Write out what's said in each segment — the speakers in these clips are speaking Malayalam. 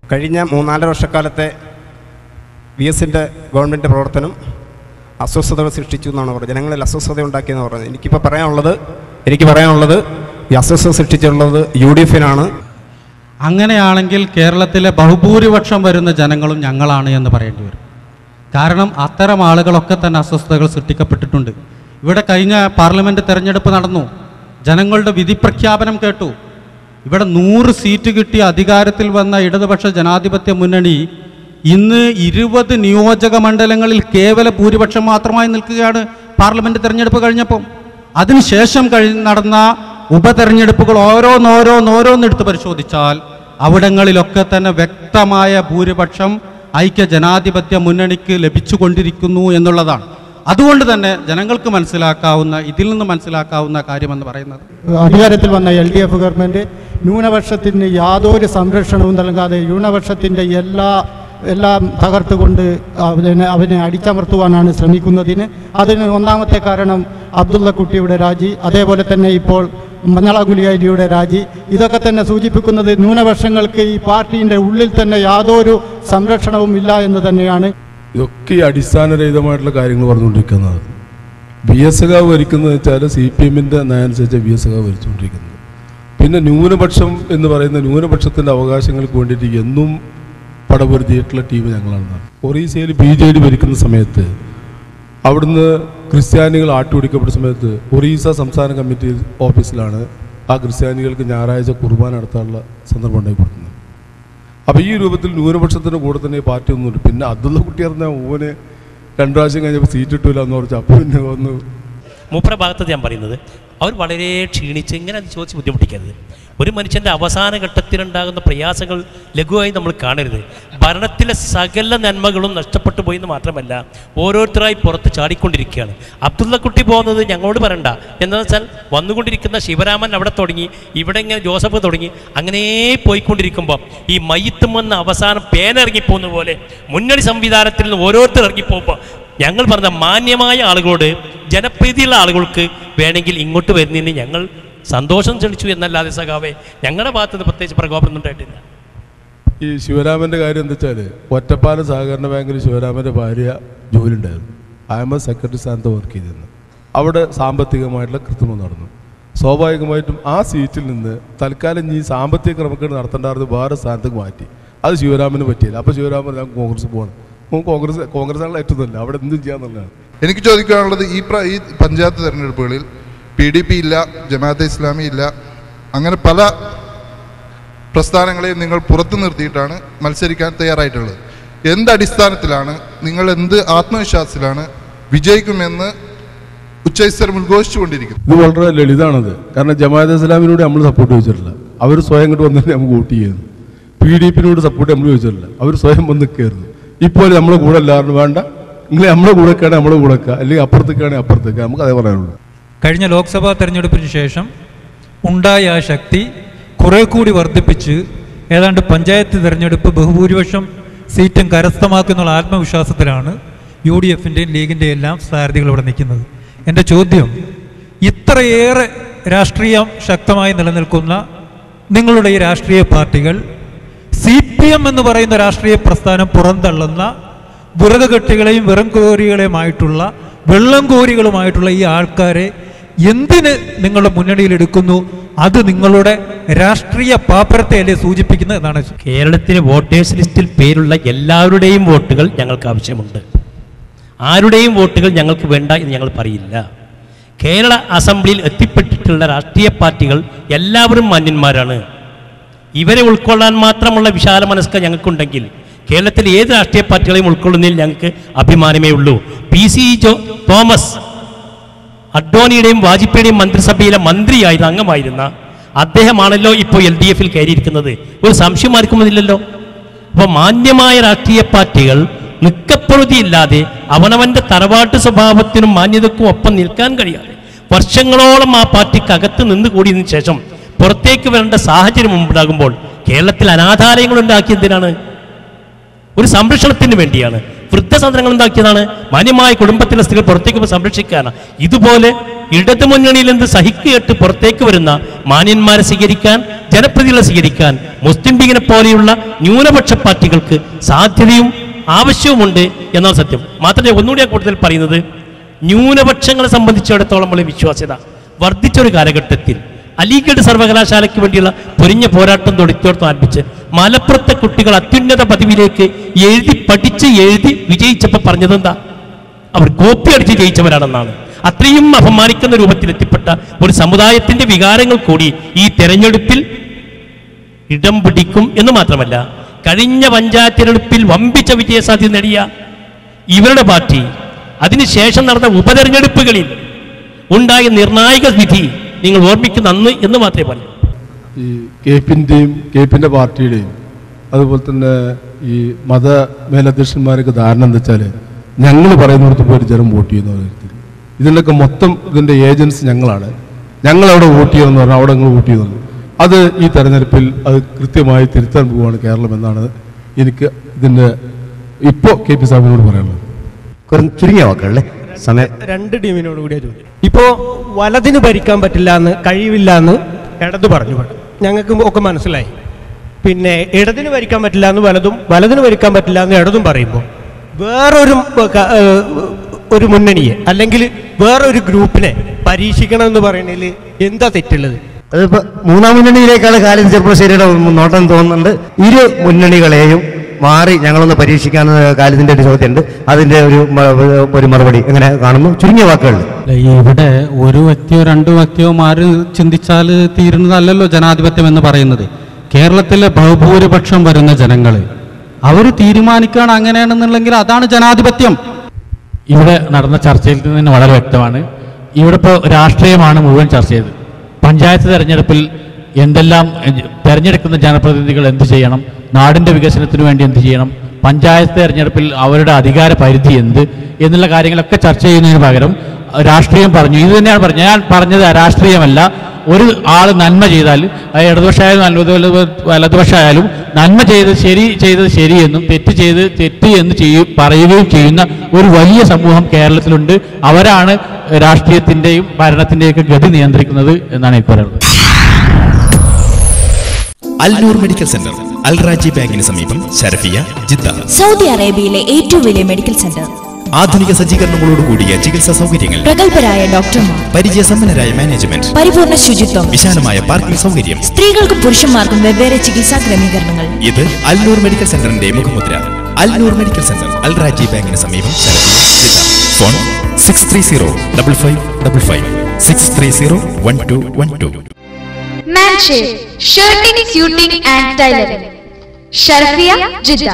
കഴിഞ്ഞ മൂന്നാലര വർഷക്കാലത്തെ വി എസിൻ്റെ ഗവൺമെൻറ് പ്രവർത്തനം അസ്വസ്ഥതകൾ സൃഷ്ടിച്ചു എന്നാണ് പറഞ്ഞത് ജനങ്ങളിൽ അസ്വസ്ഥത ഉണ്ടാക്കിയെന്ന് പറഞ്ഞത് എനിക്കിപ്പോൾ പറയാനുള്ളത് എനിക്ക് പറയാനുള്ളത് ഈ അസ്വസ്ഥത സൃഷ്ടിച്ചിട്ടുള്ളത് യു ഡി എഫിനാണ് അങ്ങനെയാണെങ്കിൽ കേരളത്തിലെ ബഹുഭൂരിപക്ഷം വരുന്ന ജനങ്ങളും ഞങ്ങളാണ് എന്ന് പറയേണ്ടി വരും കാരണം അത്തരം ആളുകളൊക്കെ തന്നെ അസ്വസ്ഥതകൾ സൃഷ്ടിക്കപ്പെട്ടിട്ടുണ്ട് ഇവിടെ കഴിഞ്ഞ പാർലമെൻറ്റ് തെരഞ്ഞെടുപ്പ് നടന്നു ജനങ്ങളുടെ വിധി പ്രഖ്യാപനം കേട്ടു ഇവിടെ നൂറ് സീറ്റ് കിട്ടി അധികാരത്തിൽ വന്ന ഇടതുപക്ഷ ജനാധിപത്യ മുന്നണി ഇന്ന് ഇരുപത് നിയോജക മണ്ഡലങ്ങളിൽ കേവല ഭൂരിപക്ഷം മാത്രമായി നിൽക്കുകയാണ് പാർലമെൻറ്റ് തെരഞ്ഞെടുപ്പ് കഴിഞ്ഞപ്പോൾ അതിനുശേഷം കഴി നടന്ന ഉപതെരഞ്ഞെടുപ്പുകൾ ഓരോന്നോരോന്നോരോന്നെടുത്ത് പരിശോധിച്ചാൽ അവിടങ്ങളിലൊക്കെ തന്നെ വ്യക്തമായ ഭൂരിപക്ഷം ഐക്യ ജനാധിപത്യ മുന്നണിക്ക് ലഭിച്ചുകൊണ്ടിരിക്കുന്നു എന്നുള്ളതാണ് അതുകൊണ്ട് തന്നെ ജനങ്ങൾക്ക് മനസ്സിലാക്കാവുന്ന ഇതിൽ നിന്ന് മനസ്സിലാക്കാവുന്ന കാര്യമെന്ന് പറയുന്നത് അധികാരത്തിൽ വന്ന എൽ ഡി എഫ് ഗവൺമെൻറ് ന്യൂനപക്ഷത്തിന് യാതൊരു സംരക്ഷണവും നൽകാതെ ന്യൂനപക്ഷത്തിൻ്റെ എല്ലാ എല്ലാം തകർത്തുകൊണ്ട് അവനെ അവനെ അടിച്ചമർത്തുവാനാണ് ശ്രമിക്കുന്നതിന് അതിന് ഒന്നാമത്തെ കാരണം അബ്ദുള്ള കുട്ടിയുടെ രാജി അതേപോലെ തന്നെ ഇപ്പോൾ മഞ്ഞളാഗുലിയാരിയുടെ രാജി ഇതൊക്കെ തന്നെ സൂചിപ്പിക്കുന്നത് ന്യൂനപക്ഷങ്ങൾക്ക് ഈ പാർട്ടീൻ്റെ ഉള്ളിൽ തന്നെ യാതൊരു സംരക്ഷണവും ഇല്ല എന്ന് തന്നെയാണ് ഇതൊക്കെ ഈ അടിസ്ഥാനരഹിതമായിട്ടുള്ള കാര്യങ്ങൾ പറഞ്ഞുകൊണ്ടിരിക്കുന്നത് ബി എസ് കാവ് ഭരിക്കുന്നത് വെച്ചാൽ സി പി എമ്മിൻ്റെ നയമനുസരിച്ച് ബി എസ് കാവ് ഭരിച്ചുകൊണ്ടിരിക്കുന്നത് പിന്നെ ന്യൂനപക്ഷം എന്ന് പറയുന്ന ന്യൂനപക്ഷത്തിൻ്റെ അവകാശങ്ങൾക്ക് വേണ്ടിയിട്ട് എന്നും പടപൊരുതിയിട്ടുള്ള ടീം ഞങ്ങളാണ് ഒറീസയിൽ ബി ജെ ഡി ഭരിക്കുന്ന സമയത്ത് അവിടുന്ന് ക്രിസ്ത്യാനികൾ ആട്ടുപിടിക്കപ്പെട്ട സമയത്ത് ഒറീസ സംസ്ഥാന കമ്മിറ്റി ഓഫീസിലാണ് ആ ക്രിസ്ത്യാനികൾക്ക് ഞായറാഴ്ച കുർബാന നടത്താനുള്ള സന്ദർഭം ഉണ്ടായി കൊടുക്കുന്നത് അപ്പോൾ ഈ രൂപത്തിൽ ന്യൂനപക്ഷത്തിൻ്റെ കൂടെ തന്നെ ഈ പാർട്ടി ഒന്നുമില്ല പിന്നെ അബ്ദുള്ള കുട്ടി പറഞ്ഞാൽ ഓന് രണ്ടു പ്രാവശ്യം കഴിഞ്ഞപ്പോൾ സീറ്റ് കിട്ടൂല എന്ന് പറഞ്ഞു അപ്പോൾ പിന്നെ ഒന്ന് മൂപ്പര ഭാഗത്ത് ഞാൻ പറയുന്നത് അവർ വളരെ ക്ഷീണിച്ച് ഇങ്ങനെ അത് ചോദിച്ച് ബുദ്ധിമുട്ടിക്കരുത് ഒരു മനുഷ്യൻ്റെ അവസാന ഘട്ടത്തിലുണ്ടാകുന്ന പ്രയാസങ്ങൾ ലഘുവായി നമ്മൾ കാണരുത് ഭരണത്തിലെ സകല നന്മകളും നഷ്ടപ്പെട്ടു പോയി എന്ന് മാത്രമല്ല ഓരോരുത്തരായി പുറത്ത് ചാടിക്കൊണ്ടിരിക്കുകയാണ് അബ്ദുള്ളക്കുട്ടി പോകുന്നത് ഞങ്ങളോട് പറയണ്ട എന്താണെന്ന് വെച്ചാൽ വന്നുകൊണ്ടിരിക്കുന്ന ശിവരാമൻ അവിടെ തുടങ്ങി ഇവിടെ ഇങ്ങനെ ജോസഫ് തുടങ്ങി അങ്ങനെ പോയിക്കൊണ്ടിരിക്കുമ്പോൾ ഈ മയ്യത്തും വന്ന് അവസാനം പേനിറങ്ങിപ്പോകുന്ന പോലെ മുന്നണി സംവിധാനത്തിൽ നിന്ന് ഓരോരുത്തർ ഇറങ്ങിപ്പോകുമ്പോൾ ഞങ്ങൾ പറഞ്ഞ മാന്യമായ ആളുകളോട് ജനപ്രീതിയുള്ള ആളുകൾക്ക് വേണമെങ്കിൽ ഇങ്ങോട്ട് വരുന്നതിന് ഞങ്ങൾ സന്തോഷം ചെളിച്ചു എന്നല്ലാതെ സഖാവേ ഞങ്ങളുടെ ഭാഗത്ത് നിന്ന് പ്രത്യേകിച്ച് പ്രകോപനം ഉണ്ടായിട്ടില്ല ഈ ശിവരാമൻ്റെ കാര്യം എന്താ വെച്ചാൽ ഒറ്റപ്പാലം സഹകരണ ബാങ്കിൽ ശിവരാമൻ്റെ ഭാര്യ ജോലി ഉണ്ടായിരുന്നു അഹമ്മദ് സെക്രട്ടറി സ്ഥാനത്ത് വർക്ക് ചെയ്തിരുന്നു അവിടെ സാമ്പത്തികമായിട്ടുള്ള കൃത്രിമം നടന്നു സ്വാഭാവികമായിട്ടും ആ സീറ്റിൽ നിന്ന് തൽക്കാലം ഈ സാമ്പത്തിക ക്രമക്കേട് നടത്തേണ്ടായിരുന്നു വേറെ സ്ഥാനത്തേക്ക് മാറ്റി അത് ശിവരാമന് പറ്റിയില്ല അപ്പോൾ ശിവരാമൻ ഞാൻ കോൺഗ്രസ് പോകണം ഓൻ കോൺഗ്രസ് കോൺഗ്രസ് ആണല്ലോ ഏറ്റവും അവിടെ എന്തും ചെയ്യാന്നുള്ളതാണ് എനിക്ക് ചോദിക്കാനുള്ളത് ഈ പ്ര ഈ പഞ്ചായത്ത് തെരഞ്ഞെടുപ്പുകളിൽ പി ഡി പി ഇല്ല ജമാഅത്തെ ഇസ്ലാമി ഇല്ല അങ്ങനെ പല പ്രസ്ഥാനങ്ങളെയും നിങ്ങൾ പുറത്തു നിർത്തിയിട്ടാണ് മത്സരിക്കാൻ തയ്യാറായിട്ടുള്ളത് എന്ത് അടിസ്ഥാനത്തിലാണ് നിങ്ങൾ എന്ത് ആത്മവിശ്വാസത്തിലാണ് വിജയിക്കുമെന്ന് ഉച്ചൈസ്തരം ഉദ്ഘോഷിച്ചുകൊണ്ടിരിക്കുന്നത് ഇത് വളരെ ലളിതാണത് കാരണം ജമാഅത്ത് ഇസ്ലാമിനോട് നമ്മൾ സപ്പോർട്ട് ചോദിച്ചിട്ടില്ല അവർ സ്വയം ഇങ്ങോട്ട് വന്നിട്ട് നമുക്ക് വോട്ട് ചെയ്യുന്നു പി ഡി പിന്നോട് സപ്പോർട്ട് നമ്മൾ ചോദിച്ചിട്ടില്ല അവർ സ്വയം വന്ന് കയറുന്നു ഇപ്പോൾ നമ്മളെ കൂടെ എല്ലാവരും വേണ്ട നിങ്ങൾ നമ്മളെ കൂടെ കേണേ നമ്മളെ കൂടെ വെക്കുക അല്ലെങ്കിൽ അപ്പുറത്തേക്കാണെങ്കിൽ അപ്പുറത്തേക്ക് നമുക്ക് അതേ പറയാനുള്ളൂ കഴിഞ്ഞ ലോക്സഭാ തെരഞ്ഞെടുപ്പിന് ശേഷം ഉണ്ടായ ആ ശക്തി കുറെ കൂടി വർദ്ധിപ്പിച്ച് ഏതാണ്ട് പഞ്ചായത്ത് തെരഞ്ഞെടുപ്പ് ബഹുഭൂരിപക്ഷം സീറ്റും കരസ്ഥമാക്കുന്നുള്ള ആത്മവിശ്വാസത്തിലാണ് യു ഡി എഫിൻ്റെയും ലീഗിൻ്റെയും എല്ലാം സ്ഥാനാർത്ഥികൾ ഇവിടെ നിൽക്കുന്നത് എൻ്റെ ചോദ്യം ഇത്രയേറെ രാഷ്ട്രീയം ശക്തമായി നിലനിൽക്കുന്ന നിങ്ങളുടെ ഈ രാഷ്ട്രീയ പാർട്ടികൾ സി പി എം എന്ന് പറയുന്ന രാഷ്ട്രീയ പ്രസ്ഥാനം പുറന്തള്ളുന്ന വിറകുകെട്ടികളെയും വെറും കോരികളെയുമായിട്ടുള്ള വെള്ളം കോരികളുമായിട്ടുള്ള ഈ ആൾക്കാരെ എന്തിന് നിങ്ങളുടെ മുന്നണിയിൽ എടുക്കുന്നു അത് നിങ്ങളുടെ രാഷ്ട്രീയ പാപ്പരത്തെയല്ലേ സൂചിപ്പിക്കുന്നത് എന്നാണ് കേരളത്തിലെ വോട്ടേഴ്സ് ലിസ്റ്റിൽ പേരുള്ള എല്ലാവരുടെയും വോട്ടുകൾ ഞങ്ങൾക്ക് ആവശ്യമുണ്ട് ആരുടെയും വോട്ടുകൾ ഞങ്ങൾക്ക് വേണ്ട എന്ന് ഞങ്ങൾ പറയില്ല കേരള അസംബ്ലിയിൽ എത്തിപ്പെട്ടിട്ടുള്ള രാഷ്ട്രീയ പാർട്ടികൾ എല്ലാവരും മാന്യന്മാരാണ് ഇവരെ ഉൾക്കൊള്ളാൻ മാത്രമുള്ള വിശാല മനസ്ക ഞങ്ങൾക്കുണ്ടെങ്കിൽ കേരളത്തിൽ ഏത് രാഷ്ട്രീയ പാർട്ടികളെയും ഉൾക്കൊള്ളുന്നതിൽ ഞങ്ങൾക്ക് അഭിമാനമേ ഉള്ളൂ പി സി ജോ തോമസ് അഡ്വാനിയുടെയും വാജ്പേയിയുടെയും മന്ത്രിസഭയിലെ മന്ത്രിയായിരുന്ന അംഗമായിരുന്ന അദ്ദേഹമാണല്ലോ ഇപ്പോൾ എൽ ഡി എഫിൽ കയറിയിരിക്കുന്നത് ഒരു സംശയം ആർക്കുമില്ലല്ലോ അപ്പോൾ മാന്യമായ രാഷ്ട്രീയ പാർട്ടികൾ നിക്കപ്പൊറുതിയില്ലാതെ അവനവന്റെ തറവാട്ട് സ്വഭാവത്തിനും മാന്യതക്കും ഒപ്പം നിൽക്കാൻ കഴിയാതെ വർഷങ്ങളോളം ആ പാർട്ടിക്ക് അകത്ത് നിന്ന് കൂടിയതിനു ശേഷം പുറത്തേക്ക് വരേണ്ട സാഹചര്യം ഉണ്ടാകുമ്പോൾ കേരളത്തിൽ അനാഥാലയങ്ങൾ ഉണ്ടാക്കിയതിനാണ് ഒരു സംരക്ഷണത്തിന് വേണ്ടിയാണ് വൃദ്ധസദനങ്ങൾ ഉണ്ടാക്കിയതാണ് മാന്യമായ കുടുംബത്തിലെ സ്ത്രീകൾ പുറത്തേക്ക് പോയി സംരക്ഷിക്കാനാണ് ഇതുപോലെ ഇടതു മുന്നണിയിൽ നിന്ന് സഹിക്കുകെട്ട് പുറത്തേക്ക് വരുന്ന മാന്യന്മാരെ സ്വീകരിക്കാൻ ജനപ്രതികളെ സ്വീകരിക്കാൻ മുസ്ലിം ലീഗിനെ പോലെയുള്ള ന്യൂനപക്ഷ പാർട്ടികൾക്ക് സാധ്യതയും ആവശ്യവുമുണ്ട് എന്നാണ് സത്യം മാത്രമല്ല ഒന്നുകൂടി ഞാൻ കൂടുതൽ പറയുന്നത് ന്യൂനപക്ഷങ്ങളെ സംബന്ധിച്ചിടത്തോളം ഉള്ള വിശ്വാസ്യത വർദ്ധിച്ചൊരു കാലഘട്ടത്തിൽ അലീഗഡ് സർവകലാശാലയ്ക്ക് വേണ്ടിയുള്ള പൊരിഞ്ഞ പോരാട്ടം തൊടിത്തോടത്ത് ആരംഭിച്ച് മലപ്പുറത്തെ കുട്ടികൾ അത്യുന്നത പദവിയിലേക്ക് എഴുതി പഠിച്ച് എഴുതി വിജയിച്ചപ്പോൾ പറഞ്ഞതെന്താ അവർ കോപ്പി അടിച്ച് ജയിച്ചവരാണെന്നാണ് അത്രയും അപമാനിക്കുന്ന രൂപത്തിൽ എത്തിപ്പെട്ട ഒരു സമുദായത്തിന്റെ വികാരങ്ങൾ കൂടി ഈ തെരഞ്ഞെടുപ്പിൽ ഇടം പിടിക്കും എന്ന് മാത്രമല്ല കഴിഞ്ഞ പഞ്ചായത്ത് തെരഞ്ഞെടുപ്പിൽ വമ്പിച്ച വിജയസാധ്യത നേടിയ ഇവരുടെ പാർട്ടി അതിനുശേഷം നടന്ന ഉപതെരഞ്ഞെടുപ്പുകളിൽ ഉണ്ടായ നിർണായക വിധി നിങ്ങൾ ഓർമ്മിക്കുന്ന അന്ന് എന്ന് മാത്രമേ പറയൂ ഈ കേപ്പിൻ്റെയും കേപ്പിൻ്റെ പാർട്ടിയുടെയും അതുപോലെ തന്നെ ഈ മത മേലധ്യക്ഷന്മാരൊക്കെ ധാരണ എന്താ വെച്ചാൽ ഞങ്ങൾ പറയുന്നിടത്ത് പോയിട്ട് ജനം വോട്ട് ചെയ്യുന്ന കാര്യത്തിൽ ഇതിൻ്റെയൊക്കെ മൊത്തം ഇതിൻ്റെ ഏജൻസ് ഞങ്ങളാണ് ഞങ്ങൾ അവിടെ വോട്ട് ചെയ്യുമെന്ന് പറഞ്ഞാൽ അവിടെ നിങ്ങൾ വോട്ട് ചെയ്യുന്നത് അത് ഈ തെരഞ്ഞെടുപ്പിൽ അത് കൃത്യമായി തിരുത്താൻ പോവുകയാണ് കേരളം എന്നാണ് എനിക്ക് ഇതിൻ്റെ ഇപ്പോൾ കെ പി സാഹിബിനോട് പറയാനുള്ളത് കുറച്ച് ചുരുങ്ങിയ വാക്കുകളല്ലേ സമയം രണ്ട് ടീമിനോട് കൂടിയ ചോദ്യം ഇപ്പോ വലതിന് ഭരിക്കാൻ പറ്റില്ല എന്ന് കഴിവില്ല എന്ന് ഇടത് പറഞ്ഞു ഞങ്ങൾക്ക് ഒക്കെ മനസ്സിലായി പിന്നെ ഇടതിന് ഭരിക്കാൻ പറ്റില്ല എന്ന് വലതും വലതിന് ഭരിക്കാൻ പറ്റില്ല എന്ന് ഇടതും പറയുമ്പോൾ വേറൊരു ക- ഏഹ് ഒരു മുന്നണിയെ അല്ലെങ്കിൽ വേറൊരു ഗ്രൂപ്പിനെ പരീക്ഷിക്കണം എന്ന് പറയുന്നതിൽ എന്താ തെറ്റുള്ളത് അതിപ്പോ മൂന്നാം മുന്നണിയിലേക്കാണ് കാലിൻ ചെറുപ്പശ്ശേരിയുടെ നോട്ടം തോന്നുന്നുണ്ട് ഇരു മുന്നണികളെയും മാറി ഞങ്ങളൊന്ന് പരീക്ഷിക്കാന്ന് കാലിദിന്റെ ഒരു ചോദ്യമുണ്ട് അതിന്റെ ഒരു മ- ഒരു മറുപടി എങ്ങനെ കാണുന്നു ചുരുങ്ങിയ വാക്കുകളിൽ ഇവിടെ ഒരു വ്യക്തിയോ രണ്ടു വ്യക്തിയോ മാറി ചിന്തിച്ചാൽ തീരുന്നതല്ലല്ലോ ജനാധിപത്യം എന്ന് പറയുന്നത് കേരളത്തിലെ ബഹുഭൂരിപക്ഷം വരുന്ന ജനങ്ങൾ അവർ തീരുമാനിക്കുകയാണ് അങ്ങനെയാണെന്നുണ്ടെങ്കിൽ അതാണ് ജനാധിപത്യം ഇവിടെ നടന്ന ചർച്ചയിൽ നിന്ന് വളരെ വ്യക്തമാണ് ഇവിടെ ഇപ്പോൾ രാഷ്ട്രീയമാണ് മുഴുവൻ ചർച്ച ചെയ്തത് പഞ്ചായത്ത് തെരഞ്ഞെടുപ്പിൽ എന്തെല്ലാം എ- തെരഞ്ഞെടുക്കുന്ന ജനപ്രതിനിധികൾ എന്ത് ചെയ്യണം നാടിൻ്റെ വികസനത്തിന് വേണ്ടി എന്ത് ചെയ്യണം പഞ്ചായത്ത് തെരഞ്ഞെടുപ്പിൽ അവരുടെ അധികാര പരിധി എന്ത് എന്നുള്ള കാര്യങ്ങളൊക്കെ ചർച്ച ചെയ്യുന്നതിന് പകരം രാഷ്ട്രീയം പറഞ്ഞു ഇത് തന്നെയാണ് പറഞ്ഞത് ഞാൻ പറഞ്ഞത് രാഷ്ട്രീയമല്ല ഒരു ആൾ നന്മ ചെയ്താൽ അത് ഇടതുപക്ഷമായാലും വലതു വലതു- വലതുപക്ഷമായാലും നന്മ ചെയ്ത് ശരി ചെയ്തത് ശരിയെന്നും തെറ്റ് ചെയ്ത് തെറ്റ് എന്ന് ചെയ്യും പറയുകയും ചെയ്യുന്ന ഒരു വലിയ സമൂഹം കേരളത്തിലുണ്ട് അവരാണ് രാഷ്ട്രീയത്തിൻ്റെയും ഭരണത്തിൻ്റെയൊക്കെ ഗതി നിയന്ത്രിക്കുന്നത് എന്നാണ് എനിക്ക് പറയുന്നത് അൽനൂർ മെഡിക്കൽ സെന്റർ അൽറാജി ബാങ്കിന് സമീപം ഷരഫിയ ജിദ്ദ സൗദി അറേബ്യയിലെ ഏറ്റവും വലിയ മെഡിക്കൽ സെന്റർ ആധുനിക സജ്ജീകരണങ്ങളോട് കൂടിയ ചികിത്സാ സൗകര്യങ്ങൾ പ്രഗത്ഭരായ ഡോക്ടർമാർ പരിചയസമ്പന്നരായ മാനേജ്മെന്റ് പരിപൂർണ ശുചിത്വം വിശാലമായ പാർക്കിംഗ് സൗകര്യം സ്ത്രീകൾക്കും പുരുഷന്മാർക്കും വെവ്വേറെ ചികിത്സാ ക്രമീകരണങ്ങൾ ഇത് അൽനൂർ മെഡിക്കൽ സെന്ററിന്റെ മുഖമുദ്ര അൽനൂർ മെഡിക്കൽ സെന്റർ അൽറാജി ബാങ്കിന് സമീപം Sharafiya Jeddah phone six three zero double five double five six three zero one two one two മാൻഷേഡ് shirting suiting and tailoring Sharafiya Jeddah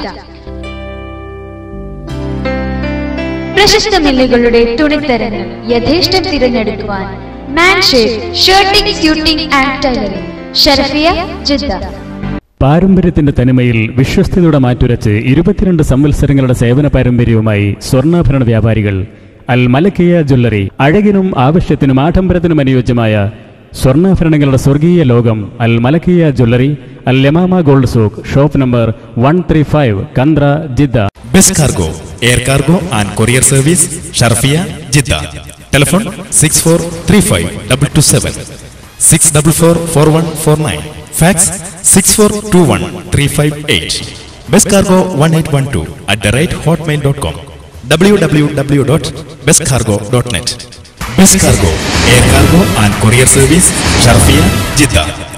പ്രശസ്ത മില്ലുകളുടെ തുണിത്തരങ്ങൾ യഥേഷ്ടം തിരഞ്ഞെടുക്കുവാൻ മാൻഷേഡ് shirting suiting and tailoring Sharafiya Jeddah പാരമ്പര്യത്തിന്റെ തനിമയിൽ വിശ്വസ്തയുടെ മാറ്റുരച്ച് ഇരുപത്തിരണ്ട് സംവത്സരങ്ങളുടെ സേവന പാരമ്പര്യവുമായി സ്വർണ്ണാഭരണ വ്യാപാരികൾ അൽ മലക്കിയ ജ്വല്ലറി അഴകിനും ആവശ്യത്തിനും ആഡംബരത്തിനും അനുയോജ്യമായ സ്വർണ്ണാഭരണങ്ങളുടെ സ്വർഗീയ ലോകം Al Malakiya jewellery Al Yamama gold souk shop number one three five Kandara Jeddah bus cargo air cargo and courier service Sharafiya Jeddah telephone six four three five double two seven six double four four one four nine fax six four two one three five eight bus cargo one eight one two at the rate hotmail dot com W W W dot bus cargo dot net bus cargo air cargo and courier service Sharafiya Jeddah